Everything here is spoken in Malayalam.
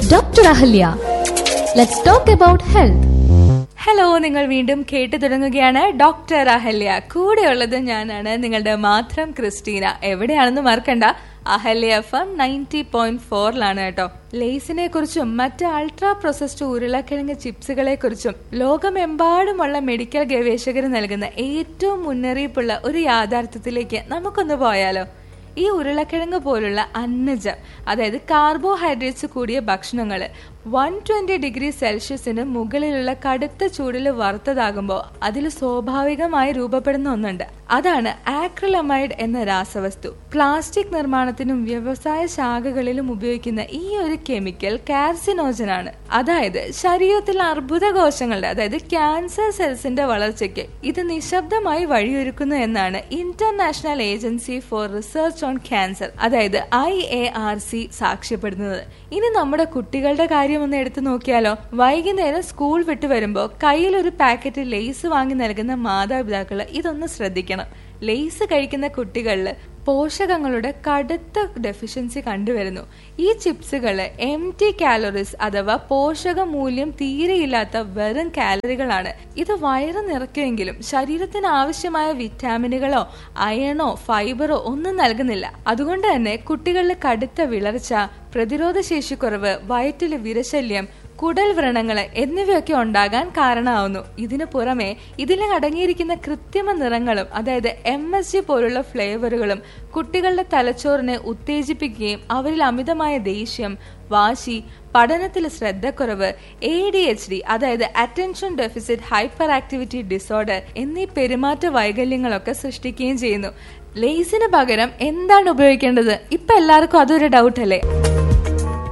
Dr. Ahalya. Let's talk about health. Hello നിങ്ങൾ വീണ്ടും കേട്ടു തുടങ്ങുകയാണ് ഡോക്ടർ അഹല്യ കൂടെയുള്ളത് ഞാനാണ് നിങ്ങളുടെ മാത്രം ക്രിസ്റ്റീന എവിടെയാണെന്ന് മറക്കണ്ട Ahalya F M ninety point ഫോറിലാണ് കേട്ടോ ലേസിനെ കുറിച്ചും മറ്റ് അൾട്രാ പ്രോസസ്ഡ് ഉരുളക്കിഴങ്ങ് ചിപ്സുകളെ കുറിച്ചും ലോകമെമ്പാടുമുള്ള മെഡിക്കൽ ഗവേഷകർ നൽകുന്ന ഏറ്റവും മുന്നറിയിപ്പുള്ള ഒരു യാഥാർത്ഥ്യത്തിലേക്ക് നമുക്കൊന്ന് പോയാലോ ഈ ഉരുളക്കിഴങ്ങ് പോലുള്ള അന്നജം അതായത് കാർബോഹൈഡ്രേറ്റ്സ് കൂടിയ ഭക്ഷണങ്ങൾ വൺ ട്വന്റി ഡിഗ്രി സെൽഷ്യസിന് മുകളിലുള്ള കടുത്ത ചൂടിൽ വറുത്തതാകുമ്പോൾ അതിൽ സ്വാഭാവികമായി രൂപപ്പെടുന്ന ഒന്നുണ്ട് അതാണ് ആക്രിലമൈഡ് എന്ന രാസവസ്തു പ്ലാസ്റ്റിക് നിർമ്മാണത്തിനും വ്യവസായ ശാഖകളിലും ഉപയോഗിക്കുന്ന ഈ ഒരു കെമിക്കൽ കാർസിനോജനാണ് അതായത് ശരീരത്തിൽ അർബുദ കോശങ്ങളുടെ അതായത് ക്യാൻസർ സെൽസിന്റെ വളർച്ചയ്ക്ക് ഇത് നിശബ്ദമായി വഴിയൊരുക്കുന്നു എന്നാണ് international agency for research on cancer അതായത് ഐ എ ആർ സി സാക്ഷ്യപ്പെടുന്നത് ഇനി നമ്മുടെ കുട്ടികളുടെ കാര്യം ഒന്ന് എടുത്തു നോക്കിയാലോ വൈകുന്നേരം സ്കൂൾ വിട്ടു വരുമ്പോൾ കയ്യിൽ ഒരു പാക്കറ്റ് ലേസ് വാങ്ങി നൽകുന്ന മാതാപിതാക്കൾ ഇതൊന്ന് ശ്രദ്ധിക്കണം ലേസ് കഴിക്കുന്ന കുട്ടികളിൽ പോഷകങ്ങളുടെ കടുത്ത ഡെഫിഷ്യൻസി കണ്ടുവരുന്നു ഈ ചിപ്സുകൾ എം ടി കാലറീസ് അഥവാ പോഷക മൂല്യം തീരെയില്ലാത്ത വെറും കാലറികളാണ് ഇത് വയറ് നിറയ്ക്കുമെങ്കിലും ശരീരത്തിന് ആവശ്യമായ വിറ്റാമിനുകളോ അയണോ ഫൈബറോ ഒന്നും നൽകുന്നില്ല അതുകൊണ്ട് തന്നെ കുട്ടികളിൽ കടുത്ത വിളർച്ച പ്രതിരോധ ശേഷിക്കുറവ് വയറ്റിലെ വിരശല്യം കുടൽ വ്രണങ്ങൾ എന്നിവയൊക്കെ ഉണ്ടാകാൻ കാരണമാവുന്നു ഇതിനു പുറമെ ഇതിൽ അടങ്ങിയിരിക്കുന്ന കൃത്രിമ നിറങ്ങളും അതായത് എം എസ് ജി പോലുള്ള ഫ്ലേവറുകളും കുട്ടികളുടെ തലച്ചോറിനെ ഉത്തേജിപ്പിക്കുകയും അവരിൽ അമിതമായ ദേഷ്യം വാശി പഠനത്തിൽ ശ്രദ്ധക്കുറവ് എ ഡി എച്ച് ഡി അതായത് attention deficit hyperactivity disorder എന്നീ പെരുമാറ്റ വൈകല്യങ്ങളൊക്കെ സൃഷ്ടിക്കുകയും ചെയ്യുന്നു ലേസിന് പകരം എന്താണ് ഉപയോഗിക്കേണ്ടത് ഇപ്പൊ എല്ലാവർക്കും അതൊരു ഡൗട്ട് അല്ലേ